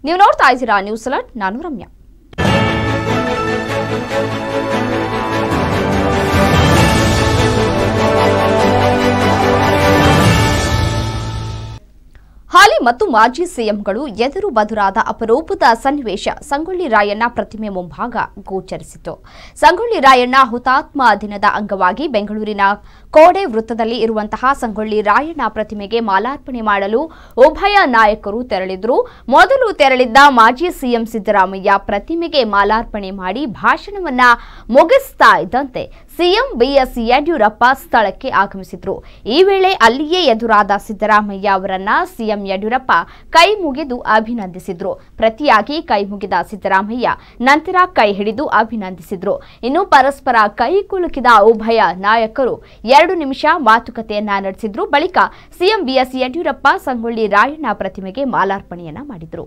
ನೀವು ನೋಡ್ತಾ ಇದ್ದೀರಾ ನ್ಯೂಸ್ ಅಲರ್ಟ್ ನಾನು ರಮ್ಯಾ ಹಾಲಿ ಮತ್ತು ಮಾಜಿ ಸಿಎಂಗಳು ಎದುರು ಬದುರಾದ ಅಪರೂಪದ ಸನ್ನಿವೇಶ ಸಂಗೊಳ್ಳಿ ರಾಯಣ್ಣ ಪ್ರತಿಮೆ ಮುಂಭಾಗ ಗೋಚರಿಸಿತು ಸಂಗೊಳ್ಳಿ ರಾಯಣ್ಣ ಹುತಾತ್ಮ ದಿನದ ಅಂಗವಾಗಿ ಬೆಂಗಳೂರಿನ ಕೋಡೆ ವೃತ್ತದಲ್ಲಿ ಇರುವಂತಹ ಸಂಗೊಳ್ಳಿ ರಾಯಣ್ಣ ಪ್ರತಿಮೆಗೆ ಮಾಲಾರ್ಪಣೆ ಮಾಡಲು ಉಭಯ ನಾಯಕರು ತೆರಳಿದ್ರು ಮೊದಲು ತೆರಳಿದ್ದ ಮಾಜಿ ಸಿಎಂ ಸಿದ್ದರಾಮಯ್ಯ ಪ್ರತಿಮೆಗೆ ಮಾಲಾರ್ಪಣೆ ಮಾಡಿ ಭಾಷಣವನ್ನ ಮುಗಿಸ್ತಾ ಇದ್ದಂತೆ ಸಿಎಂ ಬಿಎಸ್ ಯಡಿಯೂರಪ್ಪ ಸ್ಥಳಕ್ಕೆ ಆಗಮಿಸಿದ್ರು ಈ ವೇಳೆ ಅಲ್ಲಿಯೇ ಎದುರಾದ ಸಿದ್ದರಾಮಯ್ಯ ಅವರನ್ನ ಸಿಎಂ ಯಡಿಯೂರಪ್ಪ ಕೈ ಮುಗಿದು ಅಭಿನಂದಿಸಿದ್ರು ಪ್ರತಿಯಾಗಿ ಕೈ ಮುಗಿದ ಸಿದ್ದರಾಮಯ್ಯ ನಂತರ ಕೈ ಹಿಡಿದು ಅಭಿನಂದಿಸಿದ್ರು ಇನ್ನು ಪರಸ್ಪರ ಕೈ ಕುಲುಕಿದ ಉಭಯ ನಾಯಕರು ಎರಡು ನಿಮಿಷ ಮಾತುಕತೆಯನ್ನ ನಡೆಸಿದ್ರು ಬಳಿಕ ಸಿಎಂ ಬಿಎಸ್ ಯಡಿಯೂರಪ್ಪ ಸಂಗೊಳ್ಳಿ ರಾಯಣ್ಣ ಪ್ರತಿಮೆಗೆ ಮಾಲಾರ್ಪಣೆಯನ್ನ ಮಾಡಿದ್ರು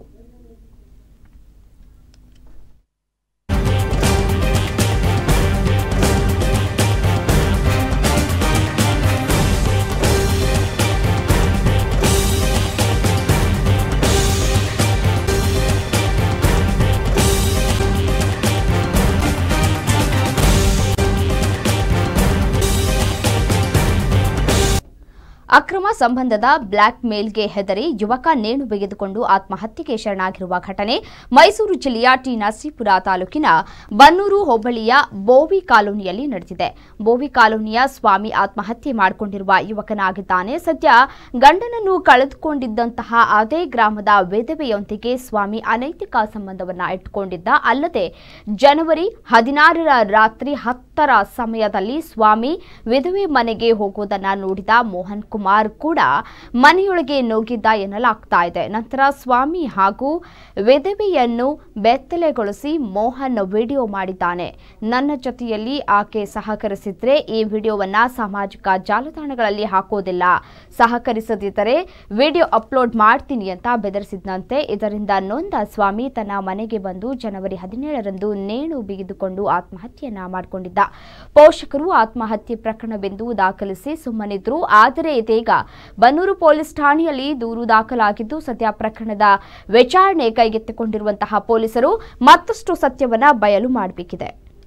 ಅಕ್ರಮ ಸಂಬಂಧದ ಬ್ಲಾಕ್ ಮೇಲ್ಗೆ ಹೆದರಿ ಯುವಕ ನೇಣು ಬಿಗಿದುಕೊಂಡು ಆತ್ಮಹತ್ಯೆಗೆ ಶರಣಾಗಿರುವ ಘಟನೆ ಮೈಸೂರು ಜಿಲ್ಲೆಯ ಟಿ ನರಸೀಪುರ ತಾಲೂಕಿನ ಬನ್ನೂರು ಹೋಬಳಿಯ ಬೋವಿ ಕಾಲೋನಿಯಲ್ಲಿ ನಡೆದಿದೆ ಬೋವಿ ಕಾಲೋನಿಯ ಸ್ವಾಮಿ ಆತ್ಮಹತ್ಯೆ ಮಾಡಿಕೊಂಡಿರುವ ಯುವಕನಾಗಿದ್ದಾನೆ ಸದ್ಯ ಗಂಡನನ್ನು ಕಳೆದುಕೊಂಡಿದ್ದಂತಹ ಅದೇ ಗ್ರಾಮದ ವಿಧವೆಯೊಂದಿಗೆ ಸ್ವಾಮಿ ಅನೈತಿಕ ಸಂಬಂಧವನ್ನ ಇಟ್ಟುಕೊಂಡಿದ್ದ ಅಲ್ಲದೆ ಜನವರಿ ಹದಿನಾರರ ರಾತ್ರಿ ಹತ್ತರ ಸಮಯದಲ್ಲಿ ಸ್ವಾಮಿ ವಿಧವೆ ಮನೆಗೆ ಹೋಗುವುದನ್ನ ನೋಡಿದ ಮೋಹನ್ ಕುಮಾರ್ ಕೂಡ ಮನೆಯೊಳಗೆ ನುಗ್ಗಿದ್ದ ಎನ್ನಲಾಗ್ತಾ ಇದೆ ನಂತರ ಸ್ವಾಮಿ ಹಾಗೂ ವಿಧವೆಯನ್ನು ಬೆತ್ತಲೆಗೊಳಿಸಿ ಮೋಹನ್ ವಿಡಿಯೋ ಮಾಡಿದ್ದಾನೆ ನನ್ನ ಜೊತೆಯಲ್ಲಿ ಆಕೆ ಸಹಕರಿಸಿದ್ರೆ ಈ ವಿಡಿಯೋವನ್ನ ಸಾಮಾಜಿಕ ಜಾಲತಾಣಗಳಲ್ಲಿ ಹಾಕೋದಿಲ್ಲ ಸಹಕರಿಸದಿದ್ದರೆ ವಿಡಿಯೋ ಅಪ್ಲೋಡ್ ಮಾಡ್ತೀನಿ ಅಂತ ಬೆದರಿಸಿದಂತೆ ಇದರಿಂದ ನೊಂದ ಸ್ವಾಮಿ ತನ್ನ ಮನೆಗೆ ಬಂದು ಜನವರಿ ಹದಿನೇಳರಂದು ನೇಣು ಬಿಗಿದುಕೊಂಡು ಆತ್ಮಹತ್ಯೆಯನ್ನ ಮಾಡಿಕೊಂಡಿದ್ದ ಪೋಷಕರು ಆತ್ಮಹತ್ಯೆ ಪ್ರಕರಣವೆಂದು ದಾಖಲಿಸಿ ಸುಮ್ಮನಿದ್ರು ಆದರೆ ಇದೀಗ ಬನ್ನೂರು ಪೊಲೀಸ್ ಠಾಣೆಯಲ್ಲಿ ದೂರು ದಾಖಲಾಗಿದ್ದು ಸದ್ಯ ಪ್ರಕರಣದ ವಿಚಾರಣೆ ಕೈಗೆತ್ತಿಕೊಂಡಿರುವಂತಹ ಪೊಲೀಸರು ಮತ್ತಷ್ಟು ಸತ್ಯವನ್ನ ಬಯಲು ಮಾಡಬೇಕಿದೆ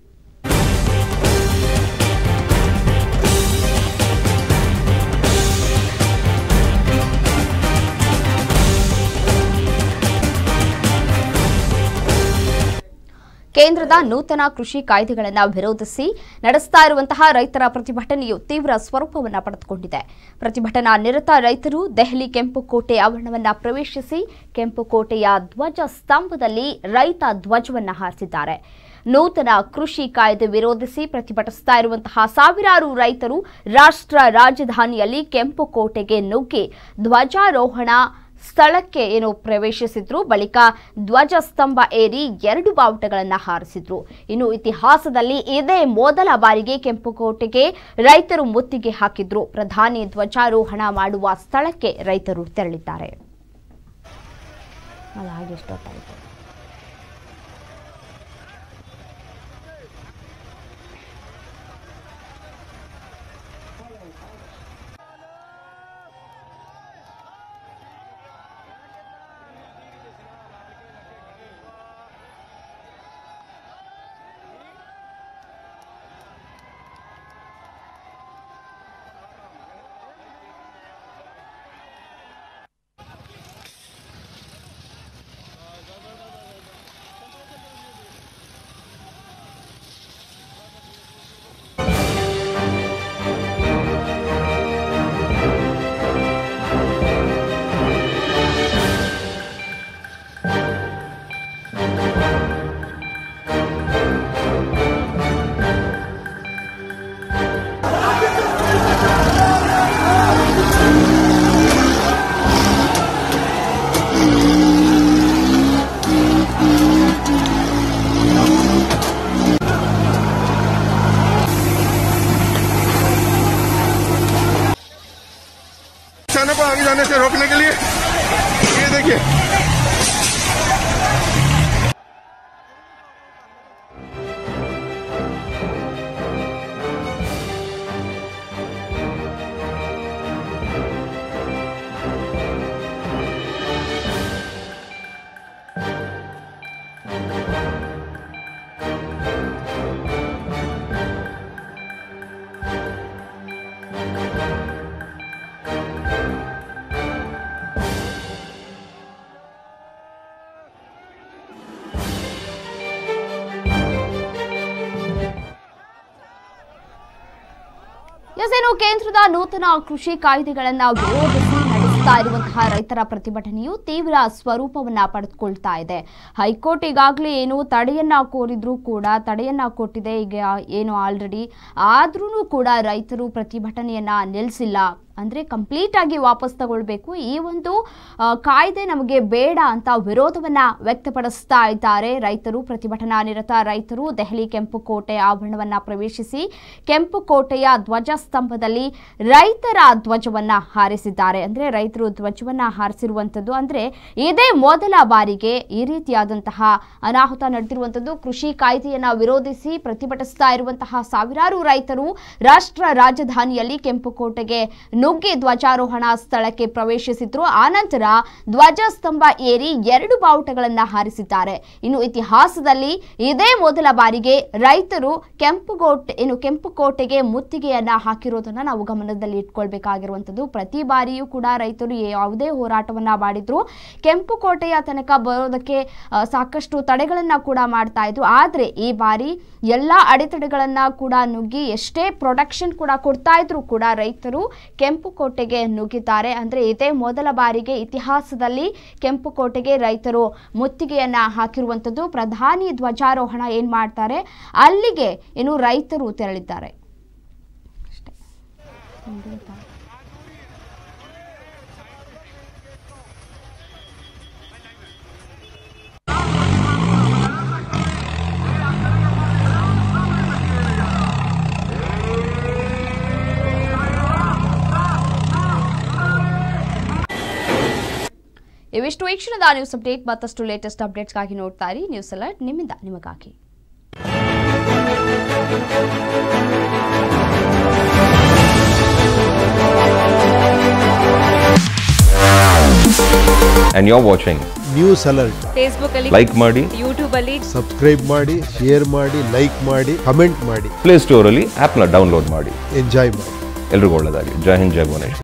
ಕೇಂದ್ರದ ನೂತನ ಕೃಷಿ ಕಾಯ್ದೆಗಳನ್ನು ವಿರೋಧಿಸಿ ನಡೆಸ್ತಾ ಇರುವಂತಹ ರೈತರ ಪ್ರತಿಭಟನೆಯು ತೀವ್ರ ಸ್ವರೂಪವನ್ನು ಪಡೆದುಕೊಂಡಿದೆ ಪ್ರತಿಭಟನಾ ನಿರತ ರೈತರು ದೆಹಲಿ ಕೆಂಪುಕೋಟೆ ಆವರಣವನ್ನು ಪ್ರವೇಶಿಸಿ ಕೆಂಪುಕೋಟೆಯ ಧ್ವಜ ಸ್ತಂಭದಲ್ಲಿ ರೈತ ಧ್ವಜವನ್ನು ಹಾರಿಸಿದ್ದಾರೆ ನೂತನ ಕೃಷಿ ಕಾಯ್ದೆ ವಿರೋಧಿಸಿ ಪ್ರತಿಭಟಿಸ್ತಾ ಇರುವಂತಹ ಸಾವಿರಾರು ರೈತರು ರಾಷ್ಟ್ರ ರಾಜಧಾನಿಯಲ್ಲಿ ಕೆಂಪುಕೋಟೆಗೆ ನುಗ್ಗಿ ಧ್ವಜಾರೋಹಣ ಸ್ಥಳಕ್ಕೆ ಏನು ಪ್ರವೇಶಿಸಿದ್ರು ಬಳಿಕ ಧ್ವಜಸ್ತಂಭ ಏರಿ ಎರಡು ಬಾವುಟಗಳನ್ನು ಹಾರಿಸಿದ್ರು ಇನ್ನು ಇತಿಹಾಸದಲ್ಲಿ ಇದೇ ಮೊದಲ ಬಾರಿಗೆ ಕೆಂಪುಕೋಟೆಗೆ ರೈತರು ಮುತ್ತಿಗೆ ಹಾಕಿದ್ರು ಪ್ರಧಾನಿ ಧ್ವಜಾರೋಹಣ ಮಾಡುವ ಸ್ಥಳಕ್ಕೆ ರೈತರು ತೆರಳಿದ್ದಾರೆ ಅದು ಹಾಗೆ ಎಷ್ಟೊತ್ತಾಯಿತು किसानों को आगे जाने से रोकने के लिए ये देखिए ಎಸ್, ಇನ್ನು ಕೇಂದ್ರದ ನೂತನ ಕೃಷಿ ಕಾಯ್ದೆಗಳನ್ನ ವಿರೋಧಿಸಿ ನಡೆಸ್ತಾ ಇರುವಂತಹ ರೈತರ ಪ್ರತಿಭಟನೆಯು ತೀವ್ರ ಸ್ವರೂಪವನ್ನ ಪಡೆದುಕೊಳ್ತಾ ಇದೆ ಹೈಕೋರ್ಟ್ ಈಗಾಗಲೇ ಏನು ತಡೆಯನ್ನ ಕೋರಿದ್ರು ಕೂಡ ತಡೆಯನ್ನ ಕೊಟ್ಟಿದೆ ಈಗ ಏನು ಆಲ್ರೆಡಿ ಆದ್ರೂ ಕೂಡ ರೈತರು ಪ್ರತಿಭಟನೆಯನ್ನ ನಿಲ್ಲಿಸಿಲ್ಲ ಅಂದ್ರೆ ಕಂಪ್ಲೀಟ್ ಆಗಿ ವಾಪಸ್ ತಗೊಳ್ಬೇಕು ಈ ಒಂದು ಆ, ಕಾಯ್ದೆ ನಮಗೆ ಬೇಡ ಅಂತ ವಿರೋಧವನ್ನ ವ್ಯಕ್ತಪಡಿಸ್ತಾ ಇದ್ದಾರೆ ರೈತರು ಪ್ರತಿಭಟನಾ ನಿರತ ರೈತರು ದೆಹಲಿ ಕೆಂಪು ಕೋಟೆ ಆವರಣವನ್ನ ಪ್ರವೇಶಿಸಿ ಕೆಂಪು ಕೋಟೆಯ ಧ್ವಜ ಸ್ತಂಭದಲ್ಲಿ ರೈತರ ಧ್ವಜವನ್ನ ಹಾರಿಸಿದ್ದಾರೆ ಅಂದ್ರೆ ರೈತರು ಧ್ವಜವನ್ನ ಹಾರಿಸಿರುವಂತದ್ದು ಅಂದ್ರೆ ಇದೇ ಮೊದಲ ಬಾರಿಗೆ ಈ ರೀತಿಯಾದಂತಹ ಅನಾಹುತ ನಡೆದಿರುವಂತದ್ದು ಕೃಷಿ ಕಾಯ್ದೆಯನ್ನ ವಿರೋಧಿಸಿ ಪ್ರತಿಭಟಿಸ್ತಾ ಇರುವಂತಹ ಸಾವಿರಾರು ರೈತರು ರಾಷ್ಟ್ರ ರಾಜಧಾನಿಯಲ್ಲಿ ಕೆಂಪುಕೋಟೆಗೆ ನುಗ್ಗಿ ಧ್ವಜಾರೋಹಣ ಸ್ಥಳಕ್ಕೆ ಪ್ರವೇಶಿಸಿದ್ರು ಆನಂತರ ಧ್ವಜಸ್ತಂಭ ಏರಿ ಎರಡು ಬಾವುಟಗಳನ್ನ ಹಾರಿಸಿದ್ದಾರೆ ಇನ್ನು ಇತಿಹಾಸದಲ್ಲಿ ಇದೇ ಮೊದಲ ಬಾರಿಗೆ ರೈತರು ಕೆಂಪುಕೋಟೆ ಏನು ಕೆಂಪುಕೋಟೆಗೆ ಮುತ್ತಿಗೆಯನ್ನ ಹಾಕಿರೋದನ್ನ ನಾವು ಗಮನದಲ್ಲಿ ಇಟ್ಕೊಳ್ಬೇಕಾಗಿರುವಂತದ್ದು ಪ್ರತಿ ಬಾರಿಯೂ ಕೂಡ ರೈತರು ಯಾವುದೇ ಹೋರಾಟವನ್ನ ಮಾಡಿದ್ರು ಕೆಂಪುಕೋಟೆಯ ತನಕ ಬರೋದಕ್ಕೆ ಆ, ಸಾಕಷ್ಟು ತಡೆಗಳನ್ನ ಕೂಡ ಮಾಡ್ತಾ ಇದ್ರು ಆದ್ರೆ ಈ ಬಾರಿ ಎಲ್ಲಾ ಅಡೆತಡೆಗಳನ್ನ ಕೂಡ ನುಗ್ಗಿ ಎಷ್ಟೇ ಪ್ರೊಡಕ್ಷನ್ ಕೂಡ ಕೊಡ್ತಾ ಇದ್ರು ಕೂಡ ರೈತರು ಕೆಂಪುಕೋಟೆಗೆ ನುಗ್ಗಿದ್ದಾರೆ ಅಂದ್ರೆ ಇದೇ ಮೊದಲ ಬಾರಿಗೆ ಇತಿಹಾಸದಲ್ಲಿ ಕೆಂಪುಕೋಟೆಗೆ ರೈತರು ಮುತ್ತಿಗೆಯನ್ನ ಹಾಕಿರುವಂತದ್ದು ಪ್ರಧಾನಿ ಧ್ವಜಾರೋಹಣ ಏನ್ ಮಾಡ್ತಾರೆ ಅಲ್ಲಿಗೆ ಏನು ರೈತರು ತೆರಳಿದ್ದಾರೆ ಅಷ್ಟೇ. ಇವಿಷ್ಟು ಈ ಕ್ಷಣದ ನ್ಯೂಸ್ ಅಪ್ಡೇಟ್ ಮತ್ತಷ್ಟು ಲೇಟೆಸ್ಟ್ ಅಪ್ಡೇಟ್ಸ್ಗಾಗಿ ನೋಡ್ತಾ ಇರಿ ನ್ಯೂಸ್ ಅಲರ್ಟ್ ನಿಮ್ಮಿಂದ ನಿಮಗಾಗಿ and you're watching. News alert Facebook ಅಲ್ಲಿ Like ಮಾಡಿ ಯೂಟ್ಯೂಬ್ ಅಲ್ಲಿ ಸಬ್ಸ್ಕ್ರೈಬ್ ಮಾಡಿ ಶೇರ್ ಮಾಡಿ ಲೈಕ್ ಮಾಡಿ ಕಮೆಂಟ್ ಮಾಡಿ ಪ್ಲೇ ಸ್ಟೋರಲ್ಲಿ ಆ್ಯಪ್ನ ಡೌನ್ಲೋಡ್ ಮಾಡಿ ಎಂಜಾಯ್ ಮಾಡಿ ಎಲ್ರಿಗೂ ಒಳ್ಳೆಯದಾಗಲಿ ಜೈ ಹಿಂದ್ ಜೈ ಭುವನೇಶ್ವರ್